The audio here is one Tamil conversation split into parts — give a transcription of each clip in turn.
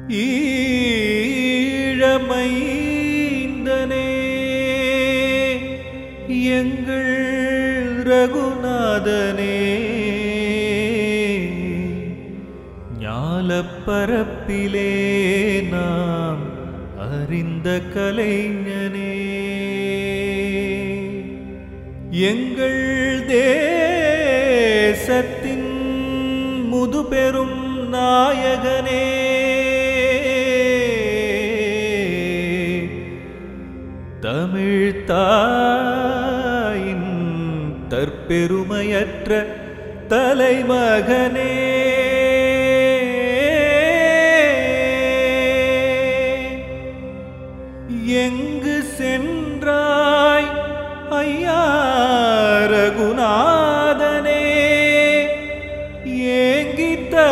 ஈழமைந்தனே எங்கள் ரகுநாதனே ஞாலப்பரப்பிலே நாம் அறிந்த கலைஞனே எங்கள் தேசத்தின் முதுபெரும் நாயகனே தமிழ் தாயின் தற்பெருமையற்ற தலைமகனே எங்கு சென்றாய் ஐயா ரகுநாதனே ஏங்கி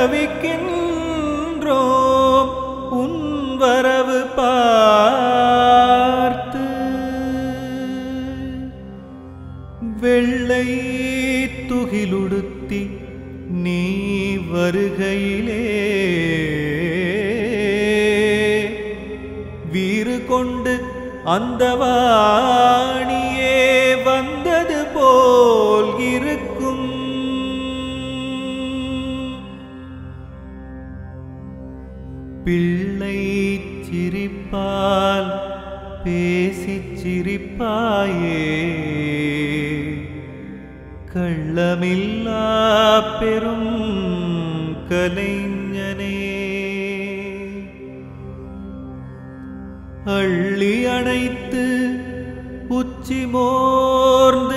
தவிக்கின்றோம் உன் வரவு பார்த்து வெள்ளை துகிலுடுத்தி நீ வருகையிலே வீறு கொண்டு அந்த வாணியே வந்தது போல் இருக்கும் பிள்ளை சிரிப்பால் பேசிச் சிரிப்பாயே கள்ளமில்லா பெரும் கலைஞனே அள்ளி அணைத்து உச்சி மோர்ந்து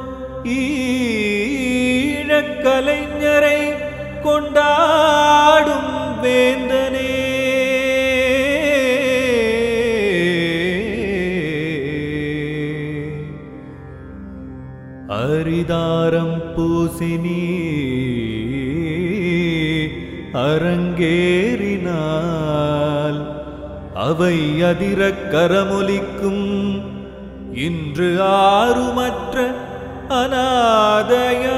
ஈழக் கலைஞரை கொண்டாடும் வேந்தனே அரிதாரம் பூசினி அரங்கேறினால் அவை அதிரக் கரமொலிக்கும் இன்று ஆறுமற்ற அநாதயா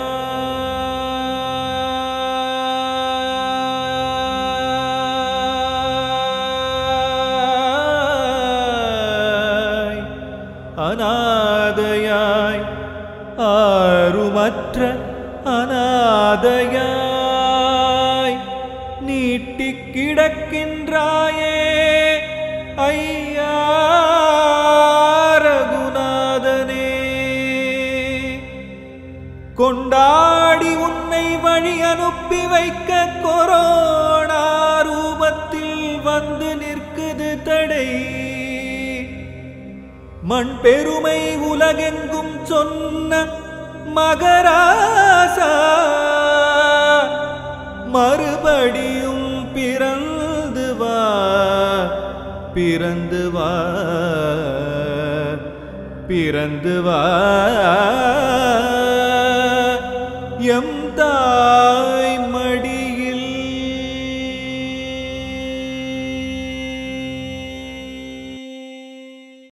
அநாதையாய் ஆறுமற்ற அநாதையாய் நீட்டிக் கிடக்கின்றாயே ஐயா ரகுநாதனே கொண்டாடி உன்னை வழி அனுப்பி வைக்க கொரோனா ரூபத்தில் வந்து நிற்குது தடை மண் பெருமை உலகெங்கும் சொன்ன மகராசா மறுபடியும் பிறந்து வா பிறந்து வா பிறந்து வா எம் தாய்